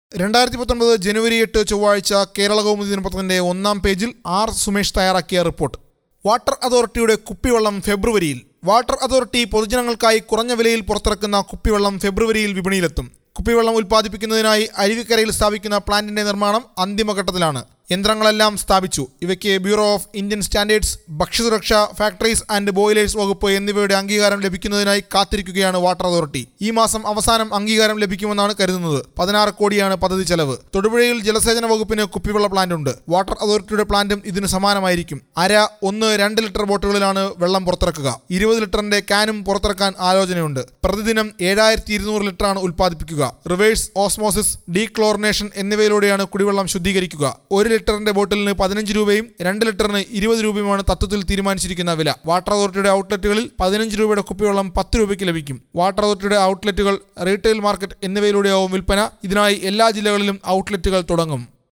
രണ്ടായിരത്തി പത്തൊൻപത് ജനുവരി എട്ട് ചൊവ്വാഴ്ച കേരള കൗമുദി ദിനപത്രത്തിന്റെ ഒന്നാം പേജിൽ ആർ സുമേഷ് തയ്യാറാക്കിയ റിപ്പോർട്ട് വാട്ടർ അതോറിറ്റിയുടെ കുപ്പിവെള്ളം ഫെബ്രുവരിയിൽ വാട്ടർ അതോറിറ്റി പൊതുജനങ്ങൾക്കായി കുറഞ്ഞ വിലയിൽ പുറത്തിറക്കുന്ന കുപ്പിവെള്ളം ഫെബ്രുവരിയിൽ വിപണിയിലെത്തും കുപ്പിവെള്ളം ഉൽപ്പാദിപ്പിക്കുന്നതിനായി അരുവിക്കരയിൽ സ്ഥാപിക്കുന്ന പ്ലാന്റിന്റെ നിർമ്മാണം അന്തിമഘട്ടത്തിലാണ് യന്ത്രങ്ങളെല്ലാം സ്ഥാപിച്ചു ഇവയ്ക്ക് ബ്യൂറോ ഓഫ് ഇന്ത്യൻ സ്റ്റാൻഡേർഡ്സ് ഭക്ഷ്യസുരക്ഷ ഫാക്ടറീസ് ആൻഡ് ബോയിലേഴ്സ് വകുപ്പ് എന്നിവയുടെ അംഗീകാരം ലഭിക്കുന്നതിനായി കാത്തിരിക്കുകയാണ് വാട്ടർ അതോറിറ്റി ഈ മാസം അവസാനം അംഗീകാരം ലഭിക്കുമെന്നാണ് കരുതുന്നത് പതിനാറ് കോടിയാണ് പദ്ധതി ചെലവ് തൊടുപുഴയിൽ ജലസേചന വകുപ്പിന് കുപ്പിവെള്ള പ്ലാന്റ് ഉണ്ട് വാട്ടർ അതോറിറ്റിയുടെ പ്ലാന്റും ഇതിന് സമാനമായിരിക്കും അര ഒന്ന് രണ്ട് ലിറ്റർ ബോട്ടുകളിലാണ് വെള്ളം പുറത്തിറക്കുക ഇരുപത് ലിറ്ററിന്റെ കാനും പുറത്തിറക്കാൻ ആലോചനയുണ്ട് പ്രതിദിനം ഏഴായിരത്തി ഇരുന്നൂറ് ലിറ്ററാണ് ഉൽപ്പാദിപ്പിക്കുക റിവേഴ്സ് ഓസ്മോസിസ് ഡീക്ലോറിനേഷൻ എന്നിവയിലൂടെയാണ് കുടിവെള്ളം ശുദ്ധീകരിക്കുക ഒരു ലിറ്ററിന്റെ ബോട്ടിലിന് പതിനഞ്ച് രൂപയും രണ്ട് ലിറ്ററിന് ഇരുപത് രൂപയുമാണ് തത്വത്തിൽ തീരുമാനിച്ചിരിക്കുന്ന വില വാട്ടർ അതോറിറ്റിയുടെ ഔട്ട്ലെറ്റുകളിൽ പതിനഞ്ച് രൂപയുടെ കുപ്പിവെള്ളം പത്ത് രൂപയ്ക്ക് ലഭിക്കും വാട്ടർ അതോറിറ്റിയുടെ ഔട്ട്ലെറ്റുകൾ റീറ്റെയിൽ മാർക്കറ്റ് എന്നിവയിലൂടെയാവും വിൽപ്പന ഇതിനായി എല്ലാ ജില്ലകളിലും ഔട്ട്ലെറ്റുകൾ തുടങ്ങും